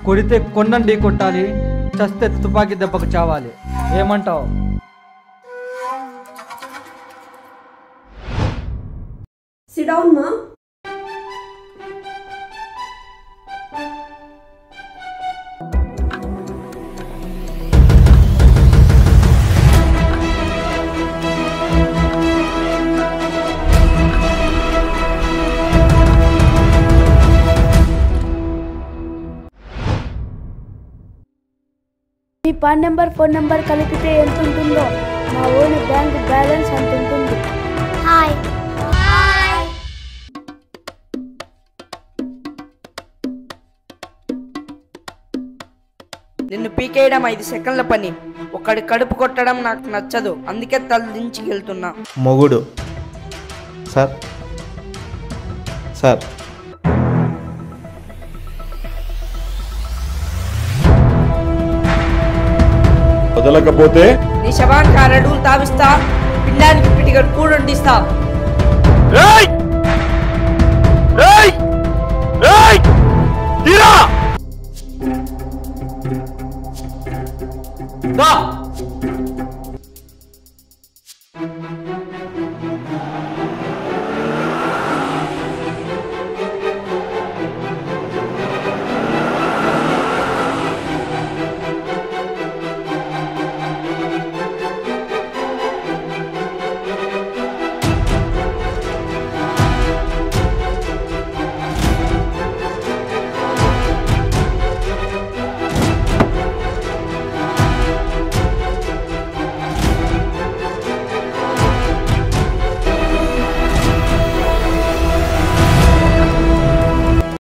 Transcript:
కొడితే కొండండి కొట్టాలి చస్తే తుపాకీ దెబ్బకు చావాలి ఏమంటావు సిట్ డౌన్ మా మీ పాన్ నెంబర్ ఫోన్ నెంబర్ కలిపితే ఎంత ఉంటుందో మా ఓని బ్యాంక్ బ్యాలెన్స్ అంత ఉంటుంది హాయ్ హాయ్ నిన్ను పీకేయడం ఐదు సెకండ్ల పని ఒకడి కడుపు కొట్టడం నాకు నచ్చదు అందుకే తలదించి వెళ్తున్నా మొగుడు సార్ సార్ వదలకపోతే నీ శవానికి అరడుగులు తావిస్తా పిండానికి పిటికడు కూడొండిస్తా ఏయ్! ఏయ్! ఏయ్! తీరా! దా!